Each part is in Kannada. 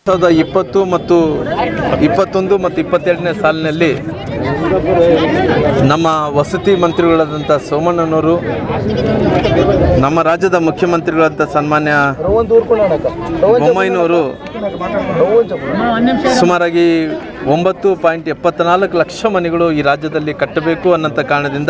ಸಾವಿರದ ಇಪ್ಪತ್ತು ಮತ್ತು ಇಪ್ಪತ್ತೊಂದು ಮತ್ತು ಇಪ್ಪತ್ತೆರಡನೇ ಸಾಲಿನಲ್ಲಿ ನಮ್ಮ ವಸತಿ ಮಂತ್ರಿಗಳಾದಂಥ ಸೋಮಣ್ಣನವರು ನಮ್ಮ ರಾಜ್ಯದ ಮುಖ್ಯಮಂತ್ರಿಗಳಾದಂಥ ಸನ್ಮಾನ್ಯ ಬೊಮ್ಮಾಯಿನವರು ಸುಮಾರಾಗಿ ಒಂಬತ್ತು ಪಾಯಿಂಟ್ ಎಪ್ಪತ್ನಾಲ್ಕು ಲಕ್ಷ ಮನೆಗಳು ಈ ರಾಜ್ಯದಲ್ಲಿ ಕಟ್ಟಬೇಕು ಅನ್ನೋಂಥ ಕಾರಣದಿಂದ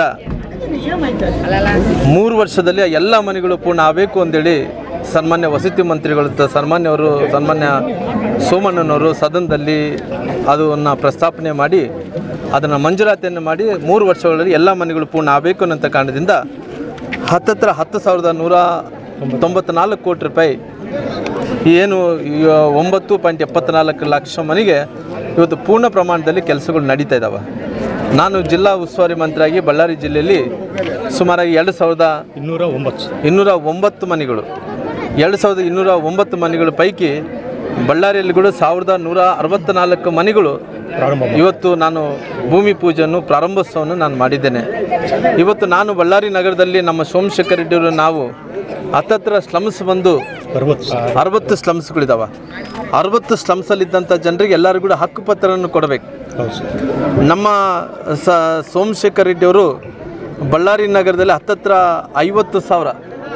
ಮೂರು ವರ್ಷದಲ್ಲಿ ಆ ಎಲ್ಲ ಮನೆಗಳು ಪೂರ್ಣ ಆಗಬೇಕು ಅಂತೇಳಿ ಸನ್ಮಾನ್ಯ ವಸತಿ ಮಂತ್ರಿಗಳ ಸನ್ಮಾನ್ಯವರು ಸನ್ಮಾನ್ಯ ಸೋಮಣ್ಣನವರು ಸದನದಲ್ಲಿ ಅದನ್ನು ಪ್ರಸ್ತಾಪನೆ ಮಾಡಿ ಅದನ್ನು ಮಂಜೂರಾತಿಯನ್ನು ಮಾಡಿ ಮೂರು ವರ್ಷಗಳಲ್ಲಿ ಎಲ್ಲ ಮನೆಗಳು ಪೂರ್ಣ ಆಗಬೇಕು ಅನ್ನೋಂಥ ಕಾರಣದಿಂದ ಹತ್ತತ್ರ ಹತ್ತು ಸಾವಿರದ ನೂರ ತೊಂಬತ್ನಾಲ್ಕು ಕೋಟಿ ರೂಪಾಯಿ ಏನು ಈ ಒಂಬತ್ತು ಪಾಯಿಂಟ್ ಎಪ್ಪತ್ನಾಲ್ಕು ಲಕ್ಷ ಮನೆಗೆ ಇವತ್ತು ಪೂರ್ಣ ಪ್ರಮಾಣದಲ್ಲಿ ಕೆಲಸಗಳು ನಡೀತಾ ಇದ್ದಾವೆ ನಾನು ಜಿಲ್ಲಾ ಉಸ್ತುವಾರಿ ಮಂತ್ರಿಯಾಗಿ ಬಳ್ಳಾರಿ ಜಿಲ್ಲೆಯಲ್ಲಿ ಸುಮಾರಾಗಿ ಎರಡು ಸಾವಿರದ ಇನ್ನೂರ ಒಂಬತ್ತು ಇನ್ನೂರ ಒಂಬತ್ತು ಮನೆಗಳು ಎರಡು ಸಾವಿರದ ಇನ್ನೂರ ಒಂಬತ್ತು ಮನೆಗಳ ಪೈಕಿ ಬಳ್ಳಾರಿಯಲ್ಲಿ ಕೂಡ ಸಾವಿರದ ನೂರ ಅರವತ್ತ್ನಾಲ್ಕು ಮನೆಗಳು ಪ್ರಾರಂಭ ಇವತ್ತು ನಾನು ಭೂಮಿ ಪೂಜೆಯನ್ನು ಪ್ರಾರಂಭೋತ್ಸವವನ್ನು ನಾನು ಮಾಡಿದ್ದೇನೆ ಇವತ್ತು ನಾನು ಬಳ್ಳಾರಿ ನಗರದಲ್ಲಿ ನಮ್ಮ ಸೋಮಶೇಖರ್ ರೆಡ್ಡಿಯವರು ನಾವು ಹತ್ತತ್ರ ಸ್ಲಮ್ಸ್ ಬಂದು ಅರವತ್ತು ಅರವತ್ತು ಸ್ಲಮ್ಸ್ಗಳಿದ್ದಾವೆ ಅರವತ್ತು ಸ್ಲಮ್ಸಲ್ಲಿದ್ದಂಥ ಜನರಿಗೆ ಎಲ್ಲರಿಗೂ ಕೂಡ ಹಕ್ಕುಪತ್ರವನ್ನು ಕೊಡಬೇಕು ಹೌದು ಸರ್ ನಮ್ಮ ಸ ಸೋಮಶೇಖರ್ ರೆಡ್ಡಿಯವರು ಬಳ್ಳಾರಿ ನಗರದಲ್ಲಿ ಹತ್ತತ್ರ ಐವತ್ತು ಸಾವಿರ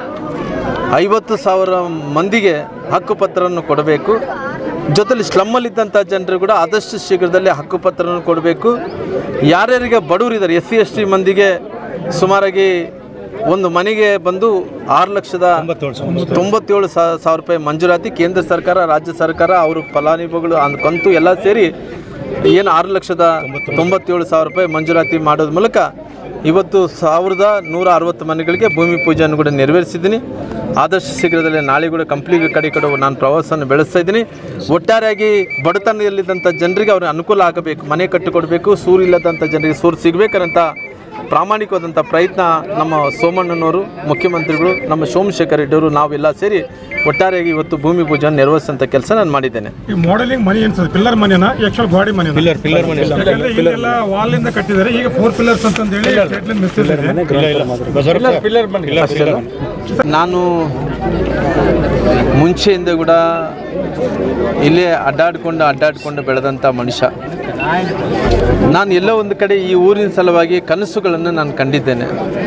ಐವತ್ತು ಸಾವಿರ ಮಂದಿಗೆ ಹಕ್ಕುಪತ್ರವನ್ನು ಕೊಡಬೇಕು ಜೊತೆಲಿ ಸ್ಲಮ್ಮಲ್ಲಿದ್ದಂಥ ಜನರು ಕೂಡ ಆದಷ್ಟು ಶೀಘ್ರದಲ್ಲಿ ಹಕ್ಕುಪತ್ರವನ್ನು ಕೊಡಬೇಕು ಯಾರ್ಯಾರಿಗೆ ಬಡವರಿದ್ದಾರೆ ಎಸ್ ಸಿ ಎಸ್ ಟಿ ಮಂದಿಗೆ ಸುಮಾರಾಗಿ ಒಂದು ಮನೆಗೆ ಬಂದು ಆರು ಲಕ್ಷದ ತೊಂಬತ್ತೇಳು ಸಾವಿರ ತೊಂಬತ್ತೇಳು ಸಾ- ಸಾವಿರ ರೂಪಾಯಿ ಮಂಜೂರಾತಿ ಕೇಂದ್ರ ಸರ್ಕಾರ ರಾಜ್ಯ ಸರ್ಕಾರ ಅವರು ಫಲಾನುಭವಿಗಳು ಅಂದ್ ಕಂತು ಎಲ್ಲ ಸೇರಿ ಏನು ಆರು ಲಕ್ಷದ ತೊಂಬತ್ತೇಳು ಸಾವಿರ ರೂಪಾಯಿ ಮಂಜೂರಾತಿ ಮಾಡೋದ್ರ ಮೂಲಕ ಇವತ್ತು ಸಾವಿರದ ನೂರ ಅರವತ್ತು ಮನೆಗಳಿಗೆ ಭೂಮಿ ಪೂಜೆಯನ್ನು ಕೂಡ ನೆರವೇರಿಸಿದ್ದೀನಿ ಆದಷ್ಟು ಶೀಘ್ರದಲ್ಲೇ ನಾಳೆ ಕೂಡ ಕಂಪ್ಲೀಟ್ ಕಡೆ ಕಡೆ ನಾನು ಪ್ರವಾಸವನ್ನು ಬೆಳೆಸ್ತಾ ಇದ್ದೀನಿ ಒಟ್ಟಾರೆಯಾಗಿ ಬಡತನದಲ್ಲಿದ್ದಂಥ ಜನರಿಗೆ ಅವ್ರಿಗೆ ಅನುಕೂಲ ಆಗಬೇಕು ಮನೆ ಕಟ್ಟಿಕೊಡ್ಬೇಕು ಸೂರು ಇಲ್ಲದಂಥ ಜನರಿಗೆ ಸೂರು ಸಿಗಬೇಕನ್ನಂಥ ಪ್ರಾಮಾಣಿಕವಾದಂಥ ಪ್ರಯತ್ನ ನಮ್ಮ ಸೋಮಣ್ಣನವರು ಮುಖ್ಯಮಂತ್ರಿಗಳು ನಮ್ಮ ಸೋಮಶೇಖರ್ ರೆಡ್ಡಿಯವರು ನಾವೆಲ್ಲ ಸೇರಿ ಒಟ್ಟಾರೆಯಾಗಿ ಇವತ್ತು ಭೂಮಿ ಪೂಜೆಯನ್ನು ನೆರವೇರಿಸಂಥ ಕೆಲಸ ನಾನು ಮಾಡಿದ್ದೇನೆ ಈ ಮಾಡೆಲಿಂಗ್ ಮನೆ ಏನ್ಸದು ಪಿಲ್ಲರ್ ಮನೆನಾ ಆಕ್ಚುಲ್ ಗಾಡಿ ಮನೆ ಪಿಲ್ಲರ್ ಪಿಲ್ಲರ್ ಮನೆ ಇಲ್ಲ ಇಲ್ಲೆಲ್ಲ ವಾಲ್ ಇಂದ ಕಟ್ಟಿದ್ದಾರೆ ಈಗ ಫೋರ್ ಪಿಲ್ಲರ್ಸ್ ಅಂತ ಹೇಳಿ ಸ್ಟೇಟ್ಲಿಂದ ಮೆಸೇಜ್ ಇದೆ ಇಲ್ಲ ಇಲ್ಲ ಬಸವರಪ್ಪ ಪಿಲ್ಲರ್ ಮನೆ ಇಲ್ಲ ಪಿಲ್ಲರ್ ಮನೆ ನಾನು ಮುಂಚೆಯಿಂದ ಕೂಡ ಇಲ್ಲೇ ಅಡ್ಡಾಡ್ಕೊಂಡು ಅಡ್ಡಾಡ್ಕೊಂಡು ಬೆಳೆದಂಥ ಮನುಷ್ಯ ನಾನು ಎಲ್ಲೋ ಒಂದು ಕಡೆ ಈ ಊರಿನ ಸಲುವಾಗಿ ಕನಸುಗಳನ್ನು ನಾನು ಕಂಡಿದ್ದೇನೆ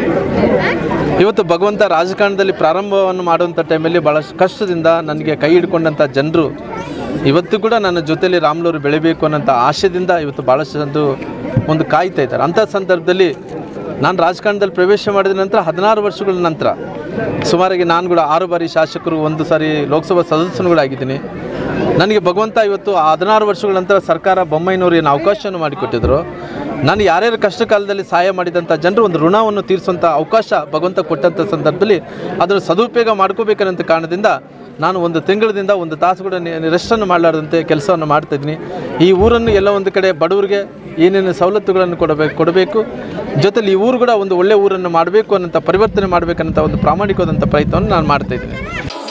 ಇವತ್ತು ಭಗವಂತ ರಾಜಕಾರಣದಲ್ಲಿ ಪ್ರಾರಂಭವನ್ನು ಮಾಡುವಂಥ ಟೈಮಲ್ಲಿ ಭಾಳಷ್ಟು ಕಷ್ಟದಿಂದ ನನಗೆ ಕೈ ಹಿಡ್ಕೊಂಡಂಥ ಜನರು ಇವತ್ತು ಕೂಡ ನನ್ನ ಜೊತೆಯಲ್ಲಿ ರಾಮ್ಲೂರು ಬೆಳಿಬೇಕು ಅನ್ನೋಂಥ ಆಶಯದಿಂದ ಇವತ್ತು ಭಾಳಷ್ಟು ಜನರು ಒಂದು ಕಾಯ್ತಾ ಇದ್ದಾರೆ ಅಂಥ ಸಂದರ್ಭದಲ್ಲಿ ನಾನು ರಾಜಕಾರಣದಲ್ಲಿ ಪ್ರವೇಶ ಮಾಡಿದ ನಂತರ ಹದಿನಾರು ವರ್ಷಗಳ ನಂತರ ಸುಮಾರಾಗಿ ನಾನು ಕೂಡ ಆರು ಬಾರಿ ಶಾಸಕರು ಒಂದು ಸಾರಿ ಲೋಕಸಭಾ ಸದಸ್ಯನು ಕೂಡ ಆಗಿದ್ದೀನಿ ನನಗೆ ಭಗವಂತ ಇವತ್ತು ಹದಿನಾರು ವರ್ಷಗಳ ನಂತರ ಸರ್ಕಾರ ಬೊಮ್ಮಾಯಿನವರು ಏನು ಅವಕಾಶವನ್ನು ಮಾಡಿಕೊಟ್ಟಿದ್ರು ನಾನು ಯಾರ್ಯಾರು ಕಷ್ಟ ಕಾಲದಲ್ಲಿ ಸಹಾಯ ಮಾಡಿದಂಥ ಜನರು ಒಂದು ಋಣವನ್ನು ತೀರಿಸುವಂಥ ಅವಕಾಶ ಭಗವಂತ ಕೊಟ್ಟಂಥ ಸಂದರ್ಭದಲ್ಲಿ ಅದರ ಸದುಪಯೋಗ ಮಾಡ್ಕೋಬೇಕನ್ನಂಥ ಕಾರಣದಿಂದ ನಾನು ಒಂದು ತಿಂಗಳದಿಂದ ಒಂದು ತಾಸು ಕೂಡ ರೆಸ್ಟನ್ನು ಮಾಡಲಾರ್ದಂತೆ ಕೆಲಸವನ್ನು ಮಾಡ್ತಾ ಇದ್ದೀನಿ ಈ ಊರನ್ನು ಎಲ್ಲ ಒಂದು ಕಡೆ ಬಡವರಿಗೆ ಏನೇನು ಸವಲತ್ತುಗಳನ್ನು ಕೊಡಬೇಕು ಕೊಡಬೇಕು ಜೊತೆಲಿ ಈ ಊರು ಕೂಡ ಒಂದು ಒಳ್ಳೆಯ ಊರನ್ನು ಮಾಡಬೇಕು ಅನ್ನೋಂಥ ಪರಿವರ್ತನೆ ಮಾಡಬೇಕನ್ನಂಥ ಒಂದು ಪ್ರಾಮಾಣಿಕವಾದಂಥ ಪ್ರಯತ್ನವನ್ನು ನಾನು ಮಾಡ್ತಾ ಇದ್ದೀನಿ